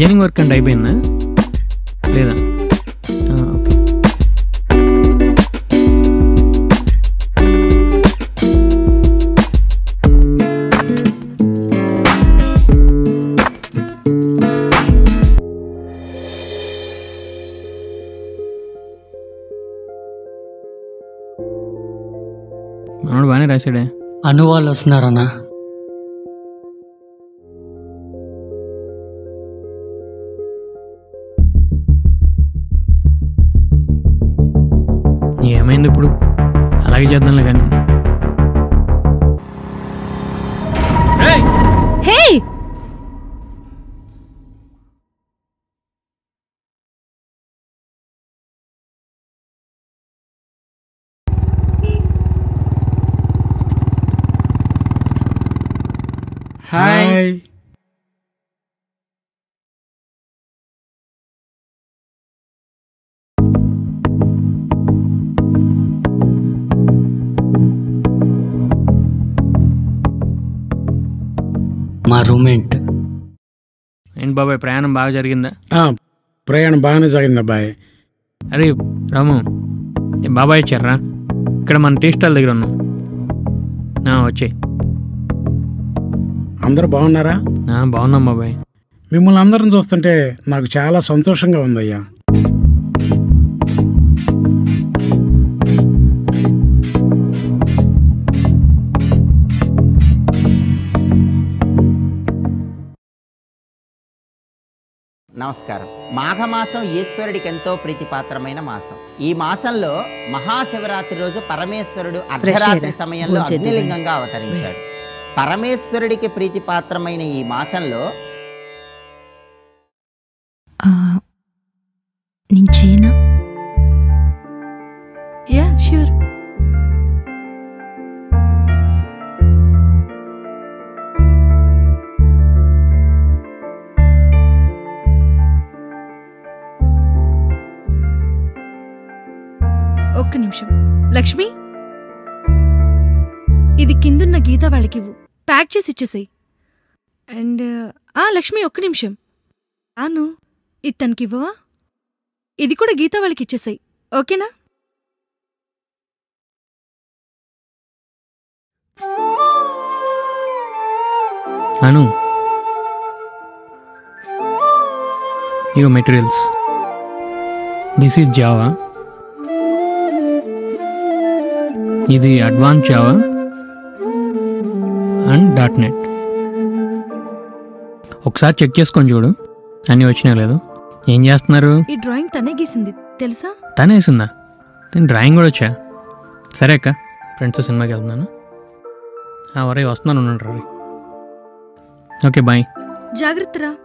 Designing work అంటే అయిపోయిందా లేదా ఆ, ఓకే మనోడు బాగానే రాశాడే అను వాళ్ళు వస్తున్నారన్నా ఏమైంది ఇప్పుడు అలాగే చేద్దాంలే కానీ ఏయ్! హే హాయ్ మా రూమ్మేట్ ఏంటి బాబాయ్ ప్రయాణం బాగా జరిగిందా ఆ, ప్రయాణం బాగానే జరిగింది అబ్బాయి అరే రాము ఏ బాబాయ్ ఇచ్చారా ఇక్కడ మన టీ స్టాల్ దగ్గర ఉన్నాం ఆ, వచ్చేయ్ అందరూ బాగున్నారా ఆ, బాగున్నాం బాబాయ్ మిమ్మల్ని అందరం చూస్తుంటే నాకు చాలా సంతోషంగా ఉందయ్యా నమస్కారం మాఘమాసం ఈశ్వరుడికి ఎంతో ప్రీతిపాత్రమైన మాసం ఈ మాసంలో మహాశివరాత్రి రోజు పరమేశ్వరుడు అర్ధరాత్రి రా. సమయంలో భోంచేద్దువు. అగ్నిలింగంగా అవతరించాడు పరమేశ్వరుడికి ప్రీతిపాత్రమైన ఈ మాసంలో నేను చేయనా యా ష్యూర్ ఒక్క నిమిషం లక్ష్మి ఇది కిందున్న గీత వాళ్ళకివ్వు ప్యాక్ చేసి ఇచ్చేసేయ్ అండ్ ఆ లక్ష్మి ఒక్క నిమిషం ఆను ఇది తనకివ్వవా ఇది కూడా గీత వాళ్ళకి ఇచ్చేసేయ్ ఓకేనా అను ఇగో మెటీరియల్స్ దిస్ ఈజ్ జావా ఇది advance Java and dot net ఒకసారి చెక్ చేసుకొని చూడు అన్నీ వచ్చినా లేదు ఏం చేస్తున్నారు ఈ డ్రాయింగ్ తనే గీసింది తెలుసా తనే వేసిందా నేను డ్రాయింగ్ కూడా వచ్చా సరే అక్క ఫ్రెండ్స్ సినిమాకి వెళ్తున్నాను ఒరే వస్తున్నాను ఉండండి రా ఓకే బాయ్ జాగ్రత్త రా